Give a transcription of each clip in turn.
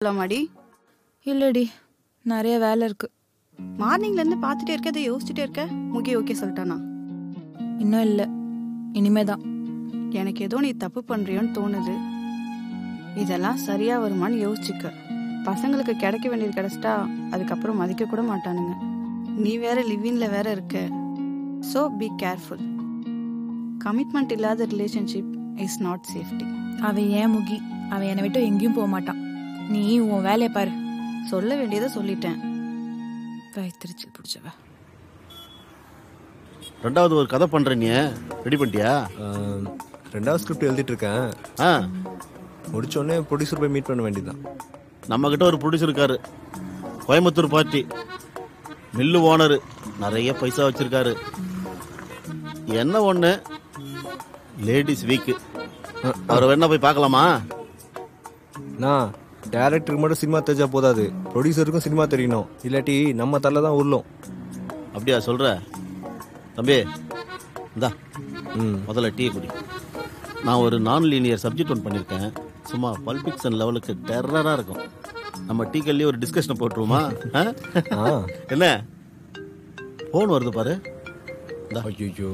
போலாமாடி இல்லடி நிறைய வேலை இருக்கு மார்னிங்ல இருந்து பார்த்துட்டே இருக்க அதை யோசிச்சுட்டே இருக்க முகி ஓகே சொல்லிட்டானா இன்னும் இல்லை இனிமே தான் எனக்கு ஏதோ நீ தப்பு பண்றியோன்னு தோணுது இதெல்லாம் சரியா வருமான்னு யோசிச்சுக்க பசங்களுக்கு கிடைக்க வேண்டியது கிடைச்சிட்டா அதுக்கப்புறம் மதிக்க கூட மாட்டானுங்க நீ வேற லிவிங்ல வேற இருக்க ஸோ பி கேர்ஃபுல் கமிட்மெண்ட் இல்லாத ரிலேஷன்ஷிப் இஸ் நாட் சேஃப்டி அவன் ஏன் முகி அவன் என்னை விட்டு எங்கேயும் போக மாட்டான் நீ உன் வேலையை பாரு சொல்ல வேண்டியதை சொல்லிட்டேன் வயிற்றுச்சல் பிடிச்சவ ரெண்டாவது ஒரு கதை பண்ற நீ ரெடி பண்ணிட்டியா ஆம், ரெண்டாவது ஸ்கிரிப்ட் எழுதிட்டு இருக்கேன் ஆ முடிச்ச உடனே ப்ரொடியூசர் போய் மீட் பண்ண வேண்டியதுதான் நம்ம கிட்ட ஒரு ப்ரொடியூசர் இருக்காரு கோயம்புத்தூர் பார்ட்டி மில்லு ஓனர் நிறைய பைசா வச்சிருக்காரு என்ன ஒண்ணு லேடிஸ் வீக்கு அவரை வேணா போய் பார்க்கலாமா நான் டேரக்டருக்கு மட்டும் சினிமா தெரிஞ்சா போதாது ப்ரொடியூசருக்கும் சினிமா தெரியணும் இல்லாட்டி நம்ம தலை தான் உருளும் அப்படியா சொல்ற தம்பி இந்தா ம் முதல்ல டீ குடி நான் ஒரு நான் லீனியர் சப்ஜெக்ட் ஒன்று பண்ணியிருக்கேன் சும்மா பல்பிக்சன் லெவலுக்கு டெரராக இருக்கும் நம்ம டீ கல்லே ஒரு டிஸ்கஷனை போட்டுருவோமா ஆ? ஆ என்ன ஃபோன் வருது பாரு இந்தா. ஐயோ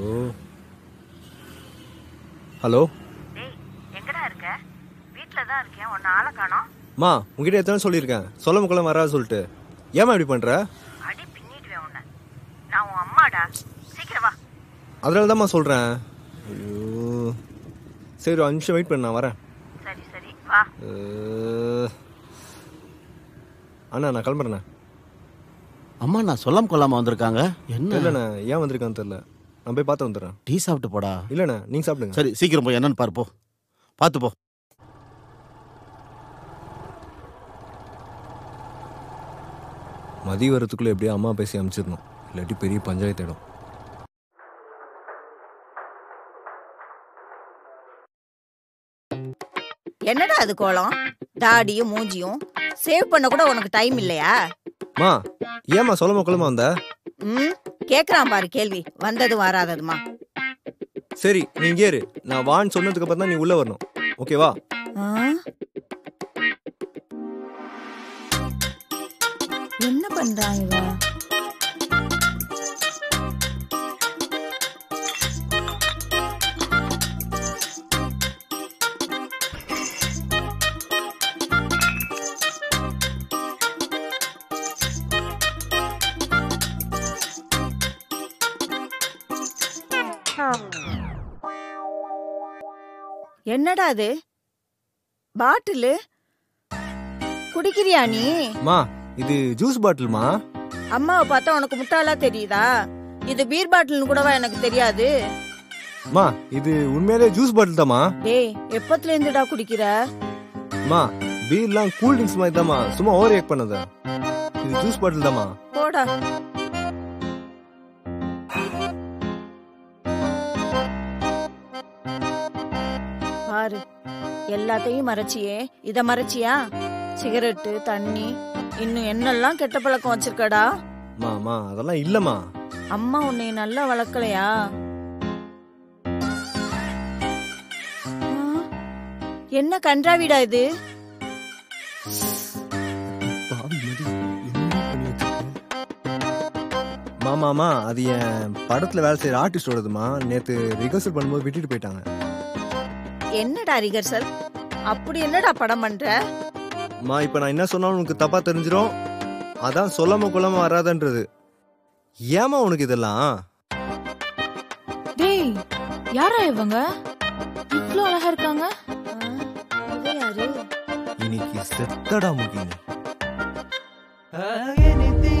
ஹலோ டேய் எங்கடா இருக்க வீட்ல தான் இருக்கேன் உன்னை ஆளை காணோம் மா உங்ககிட்ட எத்தனை சொல்லியிருக்கேன் சொல்ல முக்கலம் வராது சொல்லிட்டு ஏமா இப்படி பண்ற அடி பின்னிடுவேன் உன்னை நான் உன் அம்மாடா சீக்கிரம் வா அதனால தான்மா சொல்றேன் ஐயோ சரி ஒரு அஞ்சு நிமிஷம் வெயிட் பண்ண நான் வரேன் சரி சரி வா அஹ். அண்ணா நான் கிளம்புறேண்ணே அம்மா நான் சொல்லாம கொள்ளாம வந்திருக்காங்க என்ன இல்லைண்ணே ஏன் வந்திருக்கான்னு தெரில நான் போய் பார்த்து வந்துடுறேன் டீ சாப்பிட்டு போடா இல்லைண்ணே நீங்கள் சாப்பிடுங்க சரி சீக்கிரம் போய் என்னன்னு பாரு போ பார்த்து போ மதிய வரத்துக்குள்ளே எப்படியோ அம்மா பேசி அனுப்பிச்சிடணும் இல்லாட்டி பெரிய பஞ்சாயத்து இடம் என்னடா அது கோலம் தாடியும் மூஞ்சியும் சேவ் பண்ண கூட உனக்கு டைம் இல்லையா மா ஏம்மா சொல்ல முக்கலமா வந்த ம் கேக்குறான் பாரு கேள்வி வந்தது வராததுமா சரி நீ இங்கே இரு நான் வான்னு சொன்னதுக்கு அப்புறம் தான் நீ உள்ளே வரணும் ஓகேவா ஆ? என்ன பண்றான் இவன் என்னடா அது பாட்டிலு குடிக்கிறியா நீ மா இது ஜூஸ் பாட்டில்மா அம்மாவை பார்த்தா உனக்கு முட்டாளா தெரியுதா இது பீர் பாட்டில்னு கூடவா எனக்கு தெரியாது மா இது உண்மையிலே ஜூஸ் பாட்டில் தாம்மா டேய் எப்பத்துல இருந்துடா குடிக்கிற மா பீர்லாம் கூல் ட்ரிங்க்ஸ் மாதிரி தாம்மா சும்மா ஓவர் ஏக் பண்ணத இது ஜூஸ் பாட்டில் தாம்மா போடா பாரு எல்லாத்தையும் மறைச்சியே இத மறைச்சியா சிகரெட்டு தண்ணி இன்னும் என்னெல்லாம் கெட்ட பழக்கம் வச்சிருக்கடா மா மா அதெல்லாம் இல்லைம்மா அம்மா உன்னை நல்லா வளர்க்கலையா ஆ, என்ன கன்றாவிடா இது மாமாமா அது என் படத்துல வேலை செய்யற ஆர்டிஸ்டோடதுமா நேத்து ரிஹர்சல் பண்ணும்போது விட்டுட்டு போயிட்டாங்க என்னடா ரிகர்சல் அப்படி என்னடா படம் பண்ற மா இப்ப நான் என்ன சொன்னாலும் உனக்கு தப்பா தெரிஞ்சிரும் அதான் சொல்லாம கொள்ளாம வராதன்றது ஏமா உனக்கு இதெல்லாம் டேய் யாரா இவங்க இவ்வளோ அழகா இருக்காங்க ஆ, இவ யாரு இன்னைக்கு செத்தடா முக்கியம் anything